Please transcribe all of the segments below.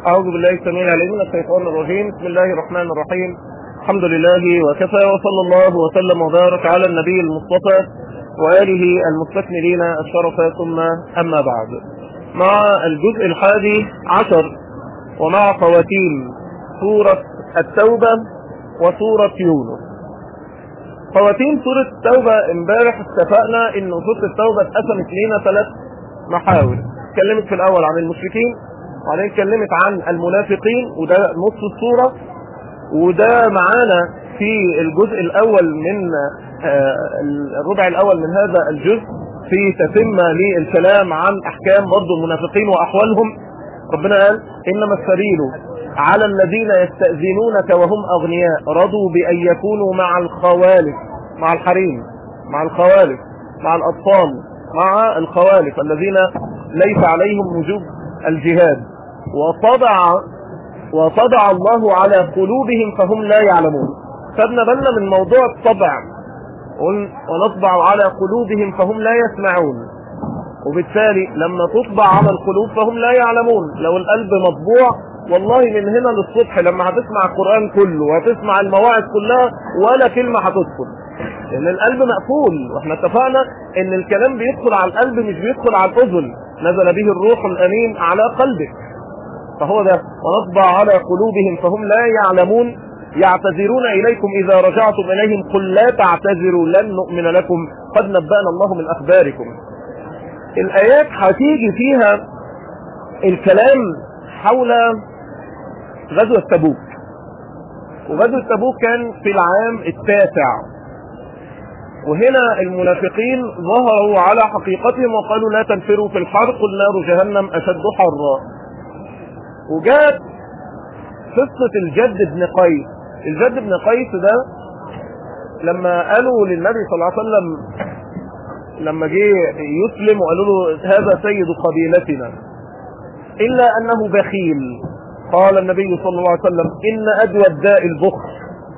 أعوذ بالله السميع العليم من الشيطان الرجيم بسم الله الرحمن الرحيم الحمد لله وكفى وصلى الله وسلم وبارك على النبي المصطفى وآله المستكملين الشرف ثم أما بعد مع الجزء الحادي عشر ومع خواتيم سورة التوبة وسورة يونس خواتيم سورة التوبة امبارح اتفقنا ان سورة التوبة اتقسمت لينا ثلاث محاور اتكلمت في الاول عن المشركين وبعدين اتكلمت عن المنافقين وده نص السورة وده معانا في الجزء الاول من الربع الاول من هذا الجزء في تتمة للكلام عن احكام برضو المنافقين واحوالهم ربنا قال انما السبيل على الذين يستأذنونك وهم اغنياء رضوا بان يكونوا مع الخوالف مع الحريم مع الخوالف مع الاطفال مع الخوالف الذين ليس عليهم وجوب الجهاد وطبع وطبع الله على قلوبهم فهم لا يعلمون خدنا بالنا من موضوع الطبع ونطبع على قلوبهم فهم لا يسمعون وبالتالي لما تطبع على القلوب فهم لا يعلمون لو القلب مطبوع والله من هنا للصبح لما هتسمع القرآن كله وهتسمع المواعظ كلها ولا كلمة هتدخل لان القلب مقفول واحنا اتفقنا ان الكلام بيدخل على القلب مش بيدخل على الاذن نزل به الروح الامين على قلبك فهو ده ونطبع على قلوبهم فهم لا يعلمون يعتذرون اليكم اذا رجعتم اليهم قل لا تعتذروا لن نؤمن لكم قد نبأنا الله من اخباركم الايات هتيجي فيها الكلام حول غزوة تبوك وغزوة تبوك كان في العام التاسع وهنا المنافقين ظهروا على حقيقتهم وقالوا لا تنفروا في الحر قل نار جهنم أشد حرا وجاءت قصة الجد بن قيس الجد بن قيس ده لما قالوا للنبي صلى الله عليه وسلم لما جه يسلم وقالوا له هذا سيد قبيلتنا إلا أنه بخيل قال النبي صلى الله عليه وسلم إن أدوى الداء البخل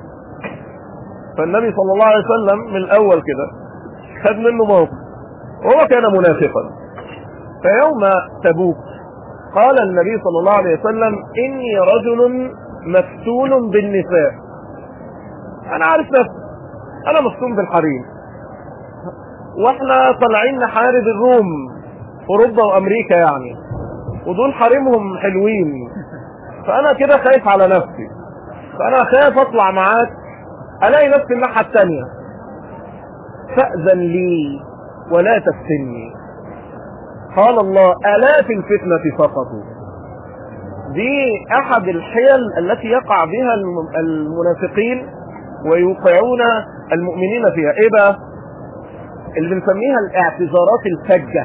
فالنبي صلى الله عليه وسلم من الأول كده خد منه موقف وهو كان منافقا فيوم تبوك قال النبي صلى الله عليه وسلم إني رجل مفتون بالنساء أنا عارف نفسي أنا مفتون بالحريم واحنا طالعين نحارب الروم اوروبا وامريكا يعني ودول حريمهم حلوين فانا كده خايف على نفسي فانا خايف اطلع معاك الاقي نفسي الناحية التانية فأذن لي ولا تفتني قال الله الا في الفتنة سقطوا دي احد الحيل التي يقع بها المنافقين ويوقعون المؤمنين فيها ايه بقى اللي بنسميها الاعتذارات الفجة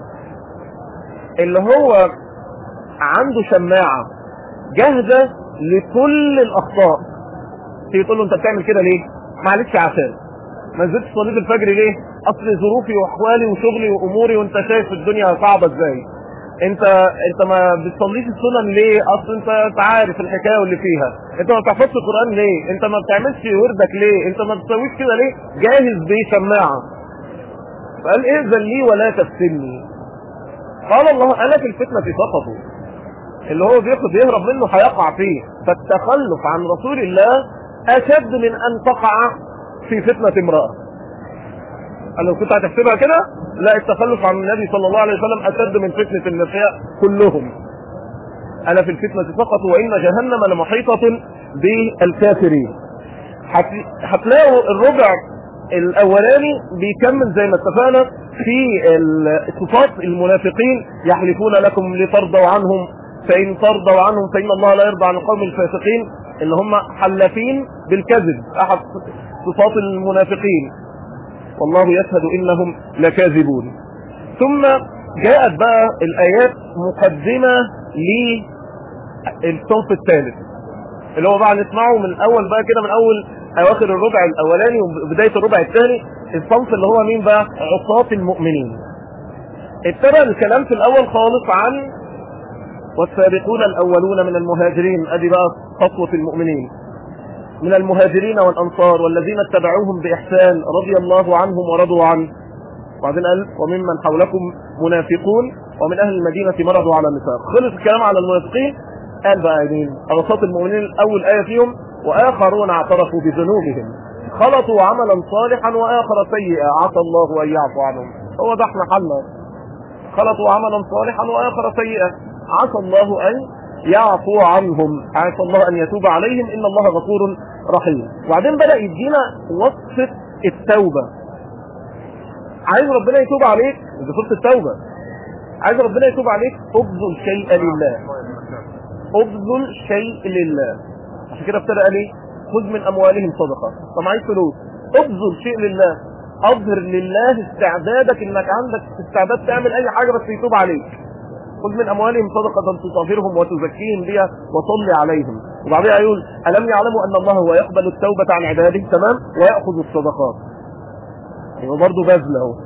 اللي هو عنده شماعة جاهزة لكل الاخطاء تيجي تقول له انت بتعمل كده ليه معلش عشان ما نزلتش صليت الفجر ليه اصل ظروفي واحوالي وشغلي واموري وانت شايف الدنيا صعبة ازاي انت انت ما بتصليش السنن ليه اصل انت انت عارف الحكايه واللي فيها انت ما بتحفظش القران ليه انت ما بتعملش وردك ليه انت ما بتسويش كده ليه جاهز بشماعه فقال اذن لي ولا تفتني قال الله انا في الفتنه سقطوا اللي هو بياخد يهرب منه هيقع فيه فالتخلف عن رسول الله اشد من ان تقع في فتنه امراه قال لو كنت هتحسبها كده لا التخلف عن النبي صلى الله عليه وسلم اشد من فتنه النساء كلهم الا في الفتنه سقطوا وان جهنم لمحيطه بالكافرين هتلاقوا الربع الاولاني بيكمل زي ما اتفقنا في صفات المنافقين يحلفون لكم لترضوا عنهم فان ترضوا عنهم فان الله لا يرضى عن القوم الفاسقين اللي هم حلافين بالكذب احد صفات المنافقين والله يشهد انهم لكاذبون ثم جاءت بقى الايات مقدمة للصنف الثالث اللي هو بقى نسمعه من اول بقى كده من اول اواخر الربع الاولاني وبداية الربع الثاني الصنف اللي هو مين بقى عصاة المؤمنين ابتدى الكلام في الاول خالص عن والسابقون الاولون من المهاجرين ادي بقى خطوة المؤمنين من المهاجرين والانصار والذين اتبعوهم باحسان رضي الله عنهم ورضوا عنه وبعدين قال وممن حولكم منافقون ومن اهل المدينة مرضوا على النفاق خلص الكلام على المنافقين قال بقى مين أوساط المؤمنين الأول آية فيهم وآخرون اعترفوا بذنوبهم خلطوا عملا صالحا وآخر سيئا عسى الله أن يعفو عنهم هو ده احنا حلنا خلطوا عملا صالحا وآخر سيئا عسى الله أن يعفو عنهم عسى الله أن يتوب عليهم إن الله غفور رحيم وبعدين بدأ يدينا وصفة التوبة عايز ربنا يتوب عليك دي صفة التوبة عايز ربنا يتوب عليك ابذل شيء لله ابذل شيء لله عشان كده ابتدى قال ايه خذ من اموالهم صدقه طب معيش فلوس ابذل شيء لله اظهر لله استعدادك انك عندك استعداد تعمل اي حاجه بس يتوب عليك خذ من اموالهم صدقه تطهرهم وتزكيهم بها وصلي عليهم وبعدها يقول الم يعلموا ان الله هو يقبل التوبه عن عباده تمام وياخذ الصدقات يبقى برضه بذل اهو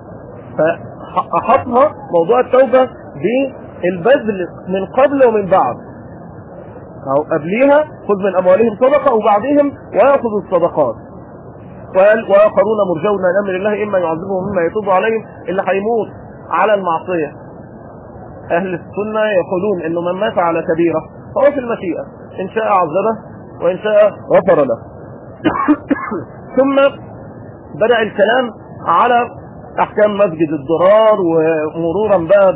فاحطها موضوع التوبه بالبذل من قبل ومن بعد أو قبليها خذ من أموالهم صدقة وبعدهم ويأخذ الصدقات وقال وآخرون مرجون من أمر الله إما يعذبهم مما يتوب عليهم اللي هيموت على المعصية أهل السنة يقولون إنه من مات على كبيرة فهو في المشيئة إن شاء عذبه وإن شاء غفر له ثم بدأ الكلام على أحكام مسجد الضرار ومرورا بقى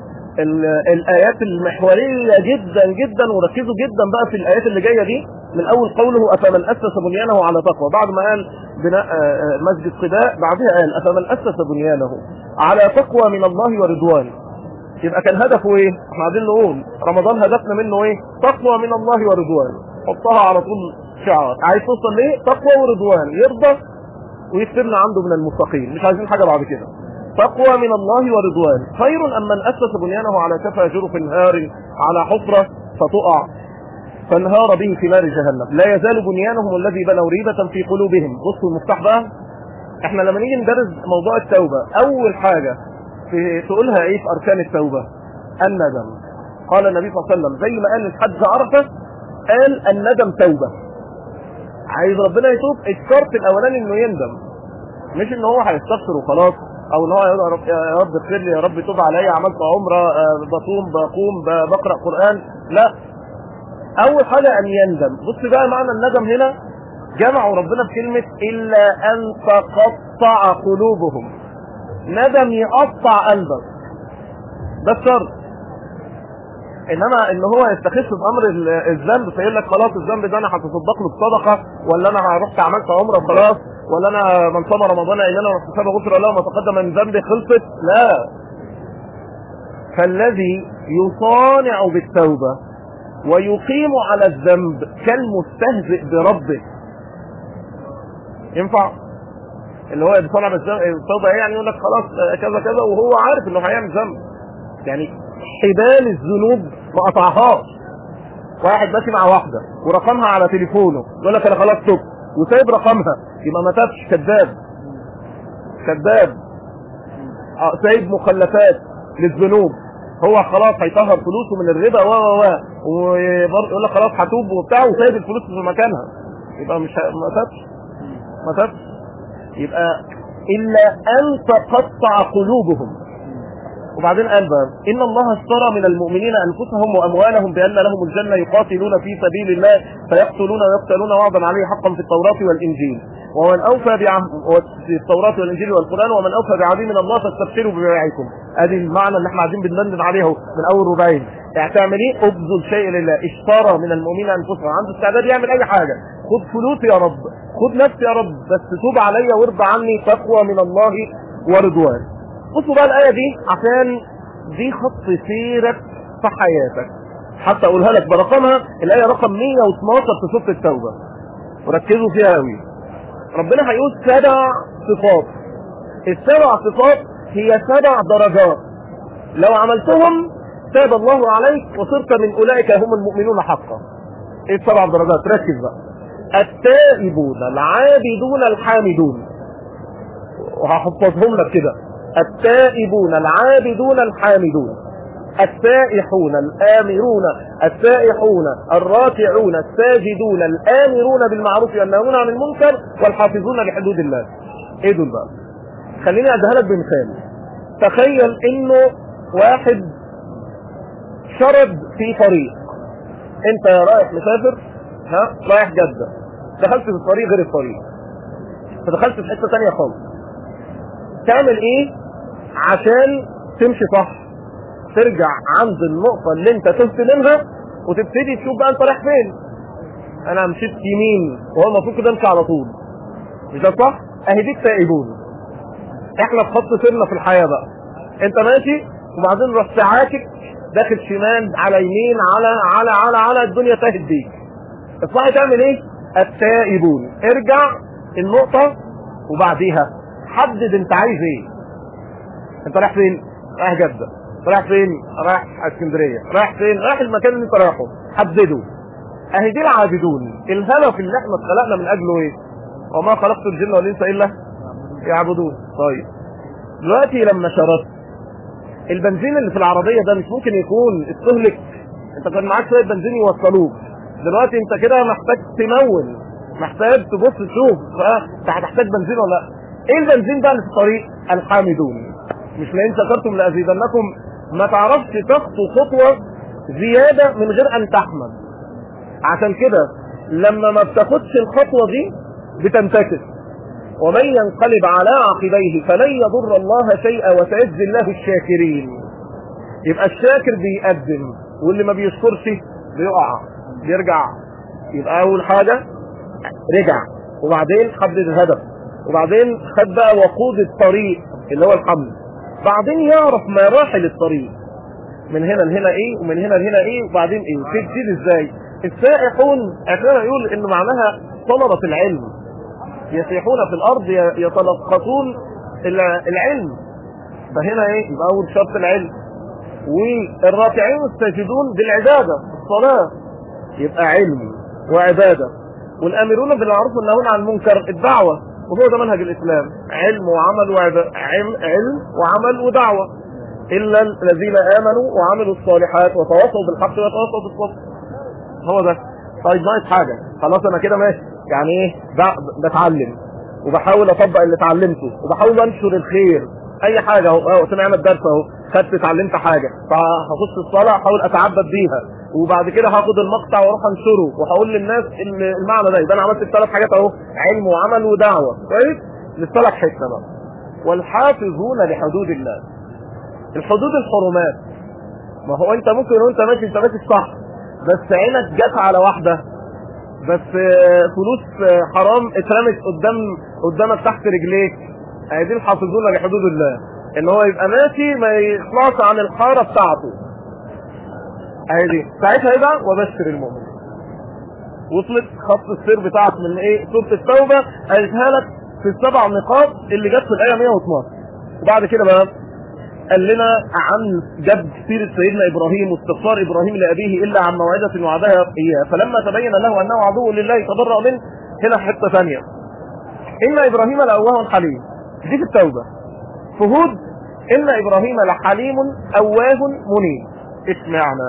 الآيات المحورية جدا جدا وركزوا جدا بقى في الآيات اللي جاية دي من أول قوله أفمن أسس بنيانه على تقوى بعد ما قال بناء مسجد قباء بعدها قال أفمن أسس بنيانه على تقوى من الله ورضوان يبقى كان هدفه ايه احنا عايزين نقول رمضان هدفنا منه ايه تقوى من الله ورضوان حطها على طول شعار عايز توصل ليه تقوى ورضوان يرضى ويكتبنا عنده من المستقيم مش عايزين حاجة بعد كده تقوى من الله ورضوان خير أم من أسس بنيانه على شفا جرف نهار على حفرة فتقع فانهار به في نار جهنم لا يزال بنيانهم الذي بنوا ريبة في قلوبهم بصوا المفتاح بقى احنا لما نيجي ندرس موضوع التوبة أول حاجة في تقولها ايه في أركان التوبة الندم قال النبي صلى الله عليه وسلم زي ما قال الحج عرفة قال الندم توبة عايز ربنا يتوب الشرط الأولاني انه يندم مش ان هو هيستغفر وخلاص او ان هو يا رب يا رب اغفر لي يا رب توب عليا عملت عمره بصوم بقوم بقرا قران لا اول حاجه ان يندم بص بقى معنى الندم هنا جمعوا ربنا بكلمه الا ان تقطع قلوبهم ندم يقطع قلبك ده الشرط انما ان هو يستخف بامر الذنب فيقول لك خلاص الذنب ده انا هتصدق له بصدقه ولا انا رحت عملت عمره وخلاص ولا انا من صام رمضان ايمانا واحتسابا غفر له ما تقدم من ذنبي خلصت لا فالذي يصانع بالتوبه ويقيم على الذنب كالمستهزئ بربه ينفع اللي هو يصانع بالتوبه يعني يقول لك خلاص كذا كذا وهو عارف انه هيعمل ذنب يعني حبال الذنوب ما قطعهاش واحد ماشي مع واحده ورقمها على تليفونه يقول لك انا خلاص تبت وسايب رقمها يبقى ما تابش كذاب كذاب سايب مخلفات للذنوب هو خلاص هيطهر فلوسه من الربا و و و ويقول لك خلاص هتوب وبتاع وسايب الفلوس في مكانها يبقى مش ما تابش ما تابش يبقى الا ان تقطع قلوبهم وبعدين قال بقى ان الله اشترى من المؤمنين انفسهم واموالهم بان لهم الجنه يقاتلون في سبيل الله فيقتلون ويقتلون وعدا عليه حقا في التوراه والانجيل ومن اوفى بعهد في التوراه والانجيل والقران ومن اوفى بعهده من الله فاستبشروا ببيعكم ادي المعنى اللي احنا قاعدين بنبند عليه من اول ربعين يعني تعمل ايه ابذل شيء لله اشترى من المؤمنين انفسهم عنده استعداد يعمل اي حاجه خد فلوسي يا رب خد نفسي يا رب بس توب عليا وارضى عني تقوى من الله ورضوان بصوا بقى الآية دي عشان دي خط سيرك في حياتك حتى أقولها لك برقمها الآية رقم 112 في سورة التوبة وركزوا فيها قوي ربنا هيقول سبع صفات السبع صفات هي سبع درجات لو عملتهم تاب الله عليك وصرت من أولئك هم المؤمنون حقا ايه السبع درجات ركز بقى التائبون العابدون الحامدون وهحفظهم لك كده التائبون العابدون الحامدون السائحون الآمرون السائحون الراكعون الساجدون الآمرون بالمعروف والناهون عن المنكر والحافظون لحدود الله ايه دول بقى خليني اديها لك بمثال تخيل انه واحد شرد في طريق انت رايح مسافر ها رايح جده دخلت في الطريق غير الطريق فدخلت في حته ثانيه خالص تعمل ايه عشان تمشي صح ترجع عند النقطه اللي انت تهت منها وتبتدي تشوف بقى انت رايح فين انا مشيت يمين وهو المفروض كده امشي على طول مش ده صح اهي دي التائبون احنا في خط سيرنا في الحياه بقى انت ماشي وبعدين رحت عاكك داخل شمال على يمين على على على على الدنيا تاهت بيك الصح تعمل ايه التائبون ارجع النقطه وبعديها حدد انت عايز ايه انت رايح فين رايح جده رايح فين رايح اسكندريه رايح فين رايح المكان اللي انت رايحه حدده اهي دي العابدون الهدف اللي احنا اتخلقنا من اجله ايه وما خلقت الجن والانس الا يعبدون طيب دلوقتي لما شرطت البنزين اللي في العربيه ده مش ممكن يكون استهلك انت كان معاك شويه بنزين يوصلوك دلوقتي انت كده محتاج تمول محتاج تبص تشوف انت هتحتاج بنزين ولا لا ايه البنزين بقى اللي في الطريق الحامدون مش لئن شكرتم لازيدنكم ما تعرفش تخطو خطوه زياده من غير ان تحمد عشان كده لما ما بتاخدش الخطوه دي بتنتكس ومن ينقلب على عقبيه فلن يضر الله شيئا وسيجزي الله الشاكرين يبقى الشاكر بيقدم واللي ما بيشكرش بيقع بيرجع يبقى اول حاجه رجع وبعدين حدد الهدف وبعدين خد بقى وقود الطريق اللي هو الحمل بعدين يعرف مراحل الطريق من هنا لهنا ايه ومن هنا لهنا ايه وبعدين ايه وتبتدي ازاي السائحون احنا يقول ان معناها طلبة العلم يسيحون في الارض يتلقطون العلم فهنا ايه يبقى اول شرط العلم والراكعين الساجدون بالعبادة الصلاة يبقى علم وعبادة والامرون بالمعروف والنهون عن المنكر الدعوة وهو ده منهج الاسلام علم وعمل وعبادة علم, علم وعمل ودعوة الا الذين امنوا وعملوا الصالحات وتواصوا بالحق وتواصوا بالصبر هو ده طيب ناقص حاجة خلاص انا كده ماشي يعني ايه بتعلم وبحاول اطبق اللي اتعلمته وبحاول انشر الخير اي حاجه اهو سمعنا الدرس اهو خدت اتعلمت حاجه فهخش الصلاه احاول اتعبد بيها وبعد كده هاخد المقطع واروح انشره وهقول للناس ان المعنى ده يبقى انا عملت الثلاث حاجات اهو علم وعمل ودعوه كويس للثلاث حته بقى والحافظون لحدود الله الحدود الحرمات ما هو انت ممكن وانت ماشي انت ماشي صح بس عينك جت على واحده بس فلوس حرام اترمت قدام قدامك تحت رجليك دي الحافظون لحدود الله ان هو يبقى ماشي ما يطلعش عن الحاره بتاعته اهي دي ساعتها يبقى وبشر المؤمنين وصلت خط السير بتاعك من ايه سوره التوبه قالتها لك في السبع نقاط اللي جت في الايه 112 وبعد كده بقى قال لنا عن جد سيرة سيدنا إبراهيم واستغفار إبراهيم لأبيه إلا عن موعدة وعدها إياه فلما تبين له أنه عدو لله تبرأ منه هنا حتة ثانية إن إبراهيم لأواه حليم دي في التوبة في هود إن إبراهيم لحليم أواه منيب اسمعنا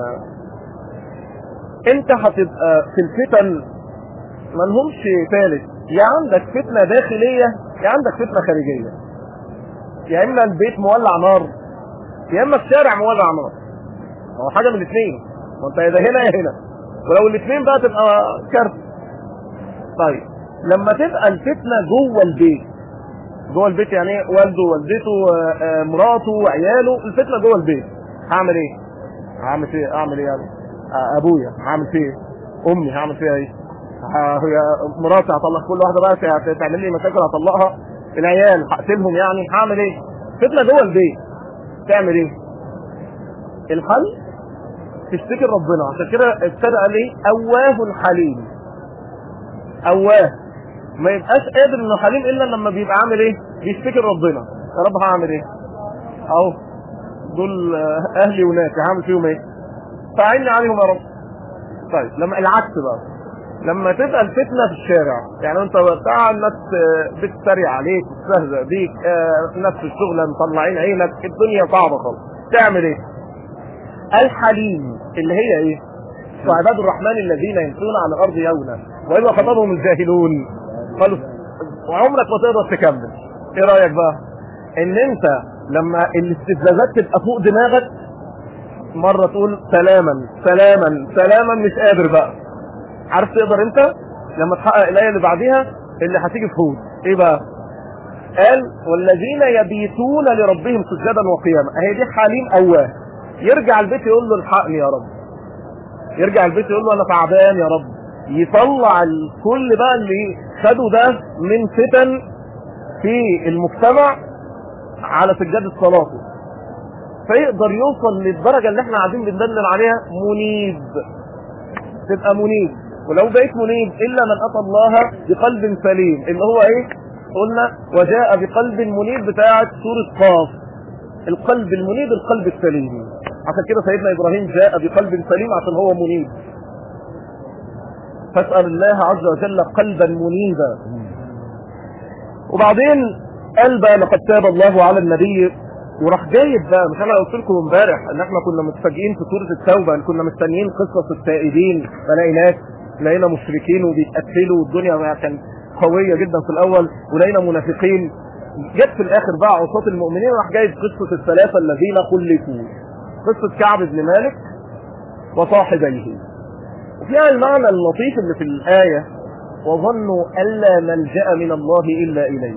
أنت هتبقى في الفتن ما لهمش ثالث يا عندك فتنة داخلية يا عندك فتنة خارجية يا إما البيت مولع نار يا اما الشارع مولع نار هو حاجه من الاثنين ما انت يا هنا يا هنا ولو الاثنين بقى تبقى كارت طيب لما تبقى الفتنه جوه البيت جوه البيت يعني ايه والده والدته مراته وعياله الفتنه جوه البيت هعمل ايه هعمل فيه اعمل ايه يعني ابويا هعمل فيه امي هعمل فيها ايه هي مراتي هطلق كل واحده بقى تعمل لي مشاكل هطلقها العيال هقتلهم يعني هعمل ايه فتنه جوه البيت تعمل ايه الحل تشتكي ربنا عشان كده ابتدى قال ايه اواه حليم اواه ما يبقاش قادر انه حليم الا لما بيبقى عامل ايه بيشتكي ربنا يا رب هعمل ايه اهو دول اهلي وناسي هعمل فيهم ايه فاعني عليهم يا رب طيب لما العكس بقى لما تبقى الفتنة في الشارع يعني انت بتاع الناس بتتريق عليك بتستهزأ بيك اه الناس في الشغل مطلعين عينك الدنيا صعبة خالص تعمل ايه الحليم اللي هي ايه وعباد الرحمن الذين يمشون على الارض يونا واذا خطبهم الجاهلون قالوا وعمرك ما تقدر تكمل ايه رايك بقى ان انت لما الاستفزازات تبقى فوق دماغك مرة تقول سلاما سلاما سلاما مش قادر بقى عارف تقدر انت لما تحقق الآية اللي بعديها اللي هتيجي في هود ايه بقى قال والذين يبيتون لربهم سجدا وقياما اهي دي حليم اواه يرجع البيت يقول له الحقني يا رب يرجع البيت يقول له انا تعبان يا رب يطلع الكل بقى اللي خدوا ده من فتن في المجتمع على سجادة صلاته فيقدر يوصل للدرجة اللي احنا قاعدين بندلل عليها منيب تبقى منيب ولو بقيت منيب الا من اتى الله بقلب سليم اللي هو ايه قلنا وجاء بقلب منيب بتاعة سورة قاف القلب المنيب القلب السليم عشان كده سيدنا ابراهيم جاء بقلب سليم عشان هو منيب فاسأل الله عز وجل قلبا منيبا وبعدين قال بقى لقد تاب الله على النبي وراح جايب بقى مش انا قلت لكم امبارح ان احنا كنا متفاجئين في سوره التوبه ان كنا مستنيين قصص التائبين فلاقي ناس لقينا مشركين وبيتقتلوا والدنيا بقى كانت قويه جدا في الاول ولقينا منافقين جت في الاخر بقى عصاة المؤمنين راح جايب قصه الثلاثه الذين خلفوا قصه كعب بن مالك وصاحبيه وفيها المعنى اللطيف اللي في الايه وظنوا الا ملجا من الله الا اليه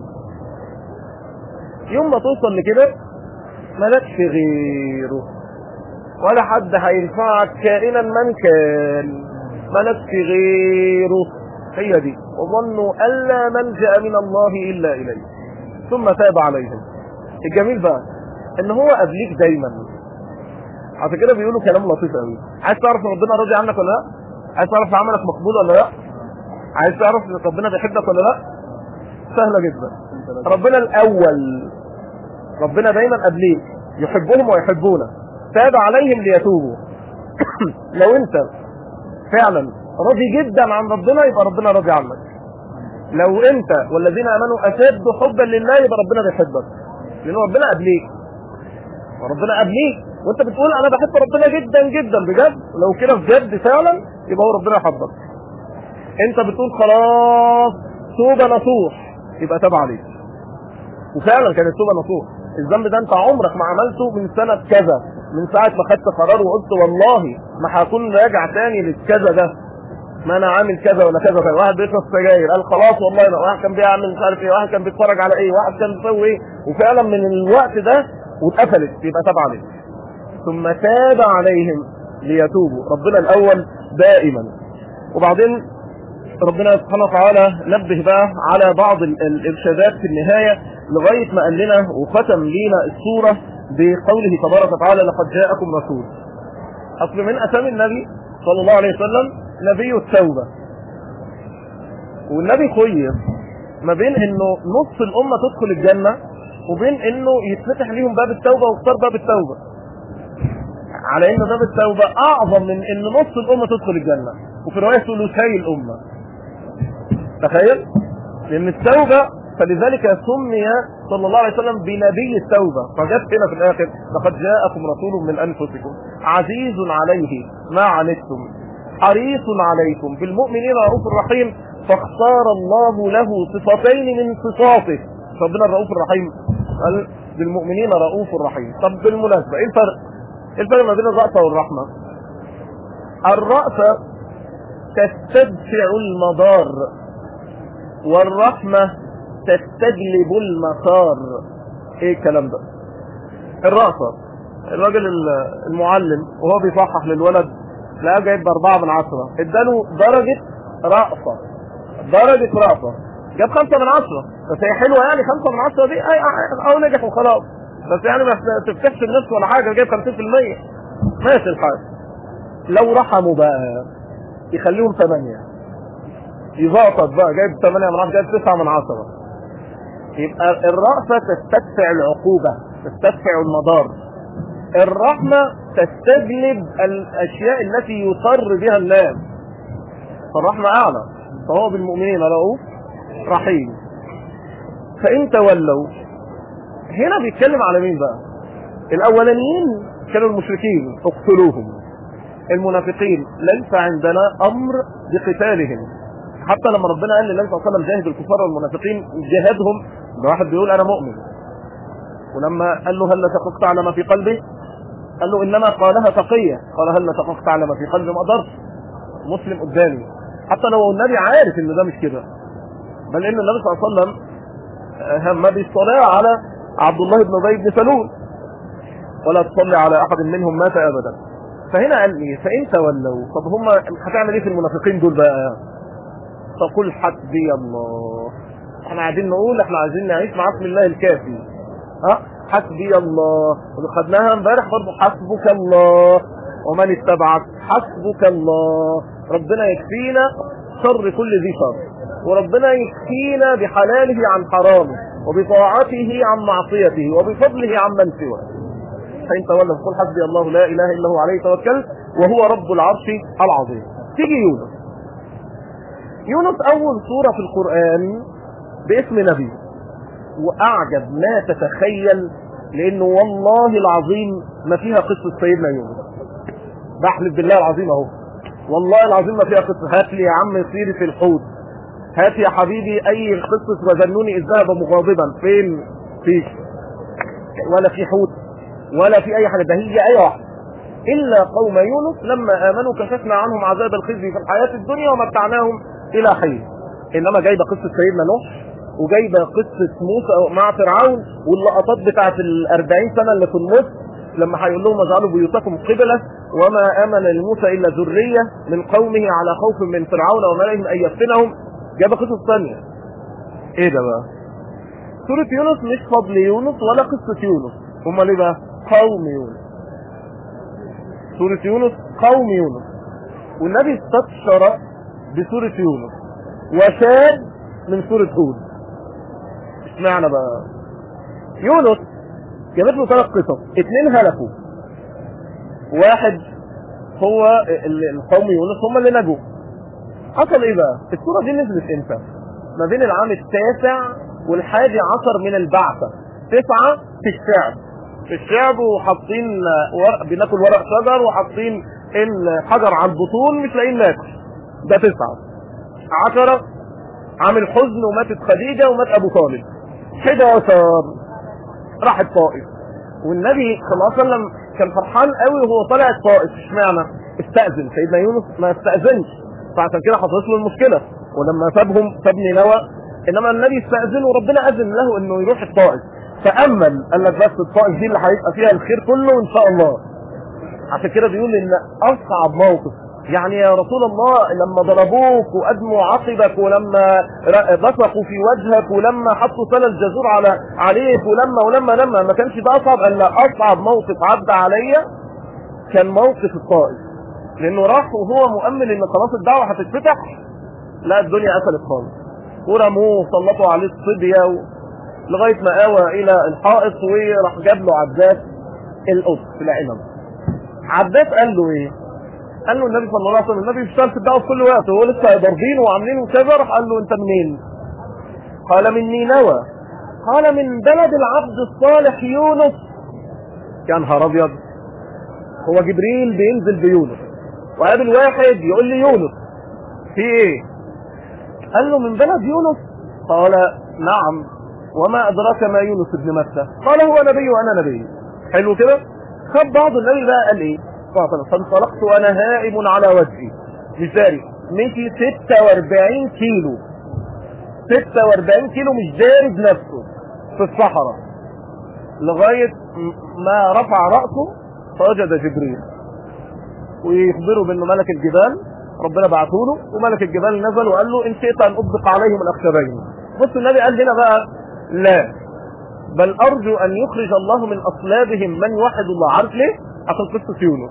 يوم ما توصل لكده مالكش غيره ولا حد هينفعك كائنا من كان مالكش غيره هي دي وظنوا ألا ملجأ من الله إلا إليه ثم تاب عليهم الجميل بقى ان هو قبليك دايما عشان كده بيقولوا كلام لطيف قوي عايز تعرف ربنا راضي عنك ولا لا عايز تعرف عملك مقبول ولا لا عايز تعرف ربنا بيحبك ولا لا سهله جدا ربنا الاول ربنا دايما قبليك يحبهم ويحبونك تاب عليهم ليتوبوا لو انت فعلا راضي جدا عن ربنا يبقى ربنا راضي عنك لو انت والذين امنوا اشد حبا لله يبقى ربنا بيحبك لان ربنا قبليك وربنا قبليك وانت بتقول انا بحب ربنا جدا جدا بجد لو كده بجد فعلا يبقى هو ربنا يحبك انت بتقول خلاص توبه نصوح يبقى تاب عليك وفعلا كانت توبه نصوح الذنب ده انت عمرك ما عملته من سنه كذا من ساعه ما خدت قرار وقلت والله ما هكون راجع تاني للكذا ده ما انا عامل كذا ولا كذا كذا واحد بيشرب سجاير قال خلاص والله ما واحد كان بيعمل مش عارف ايه واحد كان بيتفرج على ايه واحد كان بيسوي ايه وفعلا من الوقت ده واتقفلت يبقى تاب عليهم ثم تاب عليهم ليتوبوا ربنا الاول دائما وبعدين ربنا سبحانه وتعالى نبه بقى على بعض ال- الارشادات في النهايه لغايه ما قال لنا وختم لينا السوره بقوله تبارك وتعالى لقد جاءكم رسول اصل من اسامي النبي صلى الله عليه وسلم نبي التوبه والنبي خير ما بين انه نص الامه تدخل الجنه وبين انه يتفتح ليهم باب التوبه واختار باب التوبه على ان باب التوبه اعظم من ان نص الامه تدخل الجنه وفي روايه ثلثي الامه تخيل لان التوبه فلذلك سمي صلى الله عليه وسلم بنبي التوبه فجت هنا في الاخر لقد جاءكم رسول من انفسكم عزيز عليه ما عنتم حريص عليكم بالمؤمنين رؤوف رحيم فاختار الله له صفتين من صفاته ربنا الرؤوف الرحيم قال بالمؤمنين رؤوف رحيم طب بالمناسبه ايه الفرق؟ ايه الفرق ما بين الرأفة والرحمة؟ الرأفة تستدفع المضار والرحمة تستجلب المسار ايه الكلام ده الرأفة الراجل المعلم وهو بيصحح للولد لقاه جايب بأربعة من عشرة اداله درجة رأفة درجة رأفة جاب خمسة من عشرة بس هي حلوة يعني خمسة من عشرة دي اي او نجح وخلاص بس يعني ما تفتحش النفس ولا حاجة جايب 50% ماشي الحال لو رحموا بقى يخليهم ثمانية يزقطط بقى جايب ثمانية من عشرة جايب تسعة من عشرة يبقى الرأفة تستدفع العقوبة تستدفع المضار الرحمة تستجلب الأشياء التي يصر بها الناس فالرحمة أعلى فهو بالمؤمنين رؤوف رحيم فإن تولوا هنا بيتكلم على مين بقى الأولانيين كانوا المشركين اقتلوهم المنافقين ليس عندنا أمر بقتالهم حتى لما ربنا قال لله صلى الله عليه وسلم جاهد الكفار والمنافقين جهادهم ده واحد بيقول أنا مؤمن ولما قال له هل شققت على ما في قلبي قال له انما قالها تقيه قال هل نتفق تعلم في قلبي ما اقدرش مسلم قدامي حتى لو النبي عارف ان ده مش كده بل ان النبي صلى الله عليه وسلم هم بالصلاه على عبد الله بن ابي بن سلول ولا تصلي على احد منهم مات ابدا فهنا قال لي فان تولوا طب هم هتعمل ايه في المنافقين دول بقى فقل حسبي الله احنا قاعدين نقول احنا عايزين نعيش مع اسم الله الكافي ها حسبي الله خدناها امبارح برضه حسبك الله ومن اتبعك حسبك الله ربنا يكفينا شر كل ذي شر وربنا يكفينا بحلاله عن حرامه وبطاعته عن معصيته وبفضله عن من سواه فإن تولوا قل حسبي الله لا إله إلا هو عليه توكلت وهو رب العرش العظيم تيجي يونس يونس أول سورة في القرآن باسم نبي وأعجب ما تتخيل لأنه والله العظيم ما فيها قصة سيدنا يونس بحلف بالله العظيم أهو والله العظيم ما فيها قصة هات لي يا عم سيرة الحوت هات يا حبيبي أي قصة وذنوني إذ ذهب مغاضبا فين فيش ولا في حوت ولا في أي حاجة ده هي أي واحد إلا قوم يونس لما آمنوا كشفنا عنهم عذاب الخزي في الحياة الدنيا ومتعناهم إلى حين إنما جايبة قصة سيدنا نوح وجايبة قصة موسى مع فرعون واللقطات بتاعت الأربعين سنة اللي في النص لما هيقول لهم اجعلوا بيوتكم قبلة وما آمن لموسى إلا ذرية من قومه على خوف من فرعون وملئهم أن يفتنهم جاب قصص ثانية إيه ده بقى؟ سورة يونس مش فضل يونس ولا قصة يونس امال ايه بقى؟ قوم يونس سورة يونس قوم يونس والنبي استبشر بسورة يونس وشاد من سورة هود اشمعنى بقى يونس جابت له ثلاث قصص اثنين هلكوا واحد هو القوم يونس هم اللي نجوا حصل ايه بقى السورة دي نزلت امتى ما بين العام التاسع والحادي عشر من البعثة تسعة في الشعب في الشعب وحاطين ورق بناكل ورق شجر وحاطين الحجر على البطون مش لاقيين ناكل ده تسعة عشرة عام الحزن وماتت خديجة ومات ابو طالب 11 راح الطائف والنبي صلى الله عليه وسلم كان فرحان قوي وهو طالع الطائف اشمعنى استأذن سيدنا يونس ما استأذنش فعشان كده حصلت له المشكلة ولما سابهم ساب نينوى انما النبي استأذن وربنا اذن له انه يروح الطائف تأمل قال لك بس الطائف دي اللي هيبقى فيها الخير كله ان شاء الله عشان كده بيقول ان اصعب موقف يعني يا رسول الله لما ضربوك وادموا عقبك ولما بصقوا في وجهك ولما حطوا سل الجزور على عليك ولما ولما لما ما كانش ده اصعب الا اصعب موقف عدى عليا كان موقف الطائف لانه راح وهو مؤمن ان خلاص الدعوه هتتفتح لا الدنيا قفلت خالص ورموه وسلطوا عليه الصبيه و... لغايه ما اوى الى الحائط وراح جاب له عباس القط في العنب عباس قال له ايه؟ قال له النبي صلى الله عليه وسلم النبي بيشتغل في الدعوه في كل وقت وهو لسه ضاربين وعاملين وكذا راح قال له انت منين؟ قال من نينوى قال من بلد العبد الصالح يونس يا نهار ابيض هو جبريل بينزل بيونس وقابل واحد يقول لي يونس في ايه؟ قال له من بلد يونس قال نعم وما ادراك ما يونس ابن متى قال هو نبي وانا نبي حلو كده خد بعض النبي بقى قال ايه فانطلقت وانا هائم على وجهي مش داري مشي 46 كيلو 46 كيلو مش داري بنفسه في الصحراء لغاية ما رفع رأسه فوجد جبريل ويخبره بانه ملك الجبال ربنا بعثه له وملك الجبال نزل وقال له ان شئت ان اطبق عليهم الاخشبين بص النبي قال هنا بقى لا بل ارجو ان يخرج الله من اصلابهم من يوحد الله عارف ليه عشان قصه يونس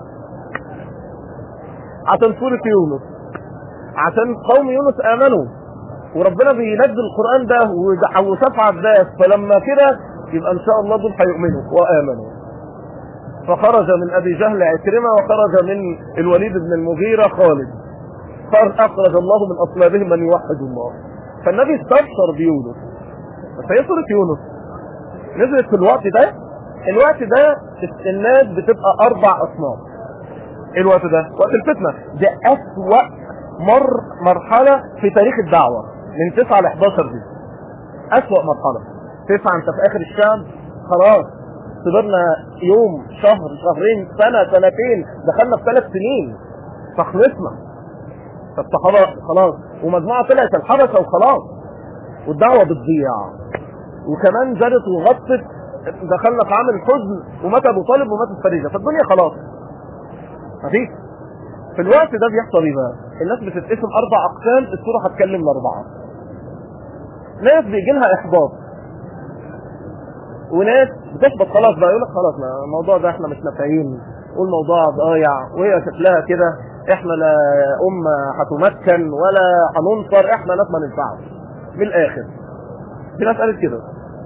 عشان سوره يونس عشان قوم يونس امنوا وربنا بينزل القران ده وشاف عباس فلما كده يبقى ان شاء الله دول هيؤمنوا وامنوا فخرج من ابي جهل عكرمه وخرج من الوليد بن المغيره خالد اخرج الله من اصلابهم من يوحد الله فالنبي استبشر بيونس فهي سوره يونس نزلت في الوقت ده الوقت ده الناس بتبقى اربع اصناف ايه الوقت ده وقت الفتنه ده اسوأ مر مرحله في تاريخ الدعوه من 9 ل 11 دي اسوأ مرحله تسعة انت في اخر الشام خلاص صبرنا يوم شهر شهرين سنة سنتين دخلنا في ثلاث سنين فخلصنا فالصحابة خلاص ومجموعة طلعت الحبشة وخلاص والدعوة بتضيع وكمان زادت وغطت دخلنا في عام الحزن ومات ابو طالب وماتت فريدة فالدنيا خلاص مفيش في الوقت ده بيحصل ايه بقى الناس بتتقسم اربع اقسام الصورة هتكلم الاربعة ناس بيجي لها احباط وناس بتحبط خلاص بقى يقول لك خلاص ما الموضوع ده احنا مش نافعين والموضوع ضايع وهي شكلها كده احنا لا امه هتمكن ولا هننصر احنا ناس ما ننفعش من الاخر في ناس قالت كده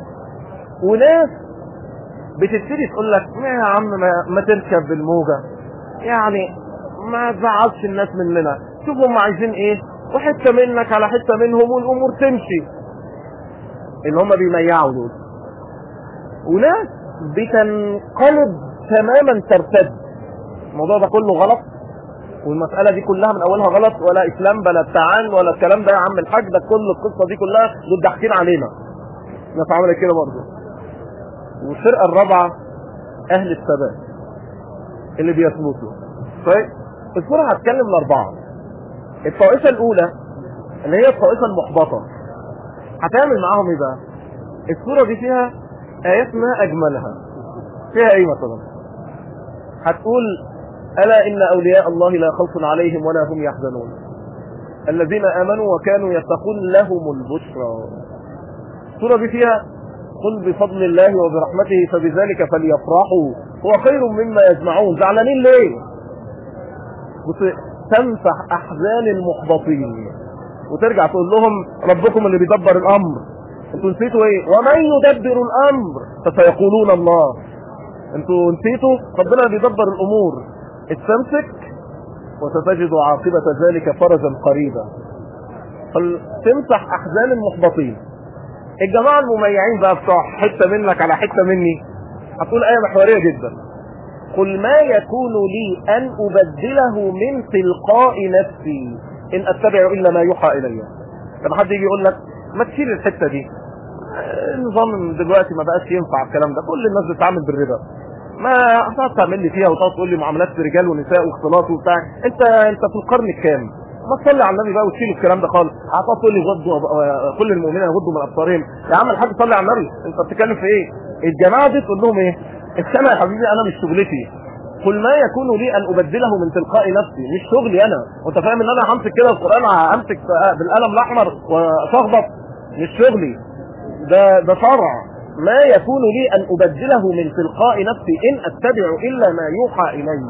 وناس بتبتدي تقول لك يا عم ما, ما تركب بالموجه يعني ما تزعلش الناس مننا شوف هم عايزين ايه وحته منك على حته منهم والامور تمشي اللي هم بيميعوا دول وناس بتنقلب تماما ترتد الموضوع ده كله غلط والمسألة دي كلها من أولها غلط ولا إسلام بلا التعان ولا الكلام ده يا عم الحاج ده كل القصة دي كلها دول ضاحكين علينا الناس عملت كده برضه والفرقة الرابعة أهل الثبات اللي بيثبتوا طيب الصورة هتكلم الأربعة الطائفة الأولى اللي هي الطائفة المحبطة هتعمل معاهم إيه بقى؟ الصورة دي فيها آيات ما أجملها فيها إيه مثلا؟ هتقول ألا إن أولياء الله لا خوف عليهم ولا هم يحزنون الذين آمنوا وكانوا يتقون لهم البشرى السورة دي فيها قل بفضل الله وبرحمته فبذلك فليفرحوا هو خير مما يجمعون زعلانين ليه بص تمسح أحزان المحبطين وترجع تقول لهم ربكم اللي بيدبر الأمر انتوا نسيتوا ايه ومن يدبر الأمر فسيقولون الله انتوا نسيتوا ربنا بيدبر الأمور استمسك وستجد عاقبة ذلك فرجا قريبا فلتمسح أحزان المحبطين الجماعة المميعين بقى بتوع حتة منك على حتة مني هتقول آية محورية جدا قل ما يكون لي أن أبدله من تلقاء نفسي إن أتبع إلا ما يوحى إلي لما حد يجي يقول لك ما تشيل الحتة دي النظام دلوقتي ما بقاش ينفع الكلام ده كل الناس بتتعامل بالربا ما هتقعد تعمل لي فيها وتقعد تقول لي معاملات رجال ونساء واختلاط وبتاع انت انت في القرن الكام ما تصلي على النبي بقى وتشيل الكلام ده خالص هتقعد تقول لي غضوا كل المؤمنين يغضوا من ابصارهم يا عم الحاج صلي على النبي انت بتتكلم في ايه الجماعه دي تقول لهم ايه السنه يا حبيبي انا مش شغلتي قل ما يكون لي ان ابدله من تلقاء نفسي مش شغلي انا وانت فاهم ان انا همسك كده القران همسك بالقلم الاحمر وتخبط مش شغلي ده ده شرع ما يكون لي أن أبدله من تلقاء نفسي إن أتبع إلا ما يوحى إلي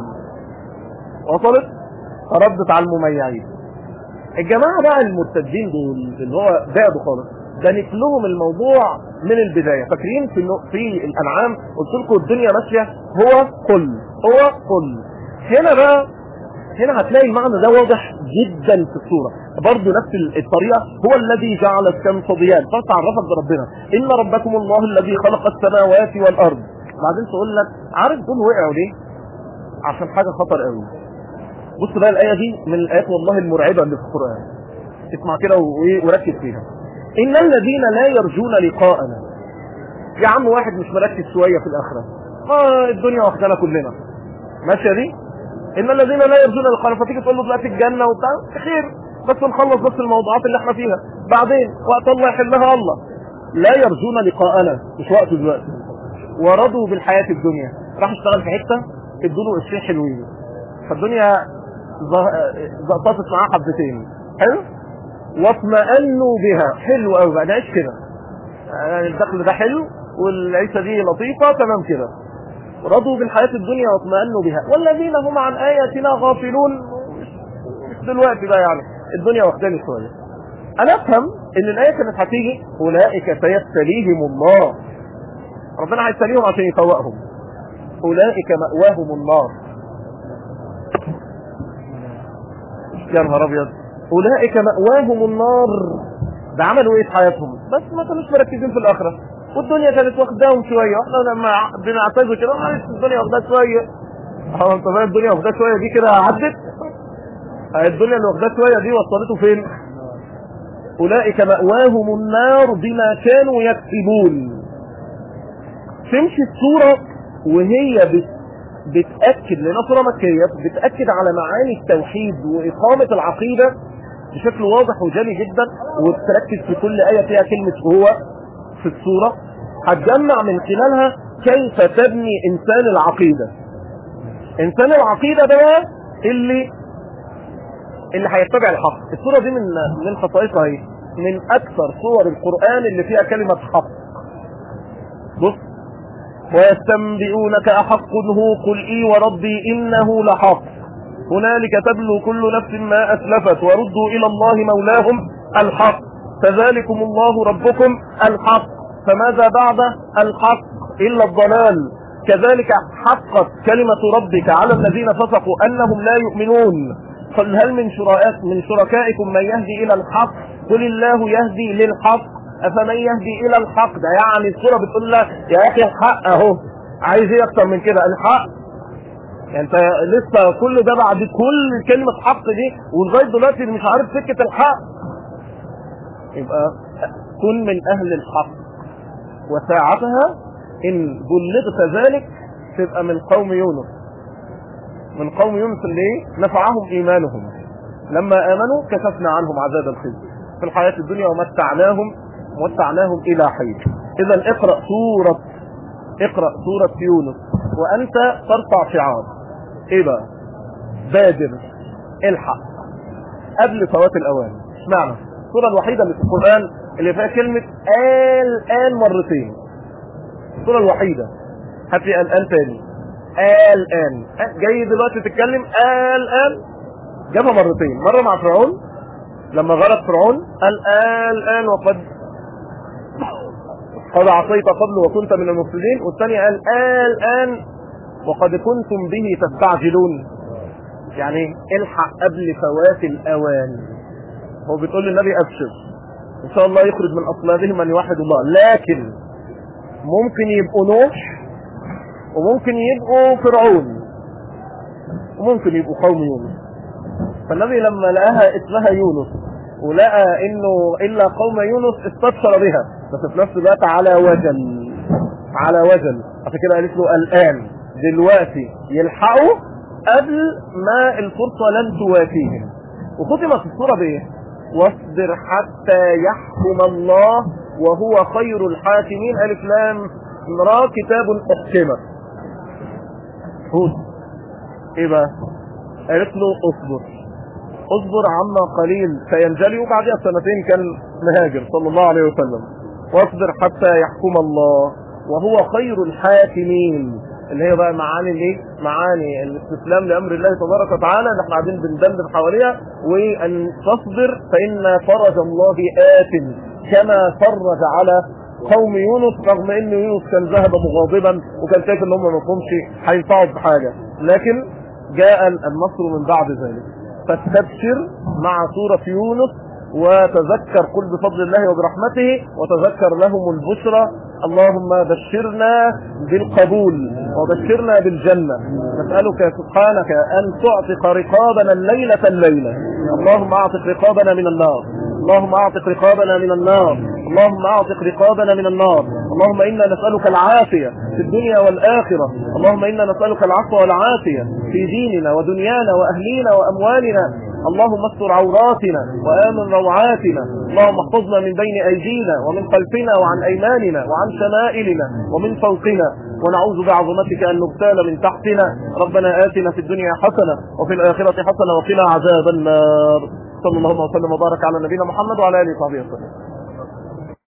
وصلت ردت على المميعين الجماعة بقى المرتدين دول اللي هو بعدوا خالص ده لهم الموضوع من البداية فاكرين في في الأنعام قلت لكم الدنيا ماشية هو قل هو قل هنا بقى هنا هتلاقي المعنى ده واضح جدا في الصورة برضه نفس الطريقة هو الذي جعل الشمس ضياء فتعرفك بربنا إن ربكم الله الذي خلق السماوات والأرض بعدين تقول لك عارف دول وقعوا ليه عشان حاجة خطر قوي بص بقى الآية دي من الآيات والله المرعبة اللي في القرآن اسمع كده وركز فيها إن الذين لا يرجون لقاءنا يا عم واحد مش مركز شوية في الآخرة ما الدنيا واخدانا كلنا ماشية دي ان الذين لا يرجون لقاءنا فتيجي تقول له دلوقتي الجنه وبتاع خير بس نخلص بس الموضوعات اللي احنا فيها بعدين وقت الله يحلها الله لا يرجون لقاءنا مش وقته دلوقتي ورضوا بالحياه الدنيا راح اشتغل في حته ادوا له قرشين حلوين فالدنيا زقطت معاه حبتين حلو واطمأنوا بها حلو قوي بقى نعيش كده يعني الدخل ده حلو والعيشه دي لطيفه تمام كده رضوا بالحياة الدنيا واطمأنوا بها والذين هم عن آياتنا غافلون مش دلوقتي بقى يعني الدنيا واخداني شوية أنا أفهم إن الآية كانت هتيجي أولئك سيبتليهم الله ربنا هيبتليهم عشان يفوقهم أولئك مأواهم النار يا نهار أبيض أولئك مأواهم النار ده عملوا إيه في حياتهم بس ما كانوش مركزين في الآخرة والدنيا كانت واخداهم شويه واحنا لما بنعتذر كده معلش الدنيا واخداها شويه اه انت فاهم الدنيا واخداها شويه دي كده عدت الدنيا اللي واخداها شويه دي وصلته فين اولئك ماواهم النار بما كانوا يكسبون تمشي الصوره وهي بت بتأكد لأنها سورة مكية بتأكد على معاني التوحيد وإقامة العقيدة بشكل واضح وجلي جدا وتركز في كل آية فيها كلمة هو في السورة هتجمع من خلالها كيف تبني إنسان العقيدة إنسان العقيدة ده بقى اللي اللي هيتبع الحق السورة دي من من خصائصها ايه من أكثر صور القرآن اللي فيها كلمة حق بص ويستنبئونك أحق هو قل إي وربي إنه لحق هنالك تبلو كل نفس ما أسلفت وردوا إلى الله مولاهم الحق فذلكم الله ربكم الحق فماذا بعد الحق إلا الضلال كذلك حقت كلمة ربك على الذين فسقوا أنهم لا يؤمنون قل هل من شركائكم من شركائكم من يهدي إلى الحق قل الله يهدي للحق أفمن يهدي إلى الحق ده يعني السورة بتقول لك يا أخي الحق أهو عايز ايه أكتر من كده الحق يعني انت لسه كل ده بعد كل كلمة حق دي ولغاية دلوقتي مش عارف سكة الحق يبقى كن من أهل الحق وساعتها إن بلغت ذلك تبقى من قوم يونس من قوم يونس اللي نفعهم إيمانهم لما آمنوا كشفنا عنهم عذاب الخزي في الحياة الدنيا ومتعناهم ومتعناهم إلى حين إذا اقرأ سورة اقرأ سورة يونس وأنت ترفع شعار إيه بقى بادر الحق قبل فوات الأوان اشمعنى السورة الوحيدة اللي في القرآن اللي فيها كلمة الآن مرتين السورة الوحيدة هات لي الآن تاني الآن جاي دلوقتي تتكلم الآن جابها مرتين مرة مع فرعون لما غرق فرعون قال الآن وقد قد عصيت قبل وكنت من المفسدين والثانية قال الآن وقد كنتم به تستعجلون يعني الحق قبل فوات الأوان هو بيقول للنبي أبشر إن شاء الله يخرج من أصلابهم من يوحد الله لكن ممكن يبقوا نوح وممكن يبقوا فرعون وممكن يبقوا قوم يونس فالنبي لما لقاها اسمها يونس ولقى انه الا قوم يونس استبشر بها بس في نفس الوقت على وجل على وجل عشان كده قالت له الان دلوقتي يلحقوا قبل ما الفرصه لم توافيهم وختمت الصوره بايه؟ واصبر حتى يحكم الله وهو خير الحاكمين الف لام را كتاب احكمت هود ايه بقى قالت له اصبر اصبر عما قليل فينجلي وبعدها سنتين كان مهاجر صلى الله عليه وسلم واصبر حتى يحكم الله وهو خير الحاكمين اللي هي بقى معاني الايه معاني الاستسلام لامر الله تبارك وتعالى اللي احنا قاعدين بندندن حواليها وان تصبر فان فرج الله ات كما فرج على قوم يونس رغم ان يونس كان ذهب مغاضبا وكان شايف ان هم ما لهمش هينفعوا بحاجه لكن جاء النصر من بعد ذلك فاستبشر مع سوره يونس وتذكر قل بفضل الله وبرحمته وتذكر لهم البشرى اللهم بشرنا بالقبول وبشرنا بالجنة نسألك سبحانك أن تعتق رقابنا الليلة الليلة اللهم أعتق رقابنا من النار اللهم أعتق رقابنا من النار اللهم أعتق رقابنا من النار اللهم إنا نسألك العافية في الدنيا والآخرة اللهم إنا نسألك العفو والعافية في ديننا ودنيانا وأهلينا وأموالنا اللهم استر عوراتنا وآمن روعاتنا اللهم احفظنا من بين أيدينا ومن خلفنا وعن أيماننا وعن شمائلنا ومن فوقنا ونعوذ بعظمتك أن نغتال من تحتنا ربنا آتنا في الدنيا حسنة وفي الآخرة حسنة وقنا عذاب النار صلى الله وسلم وبارك على نبينا محمد وعلى آله وصحبه وسلم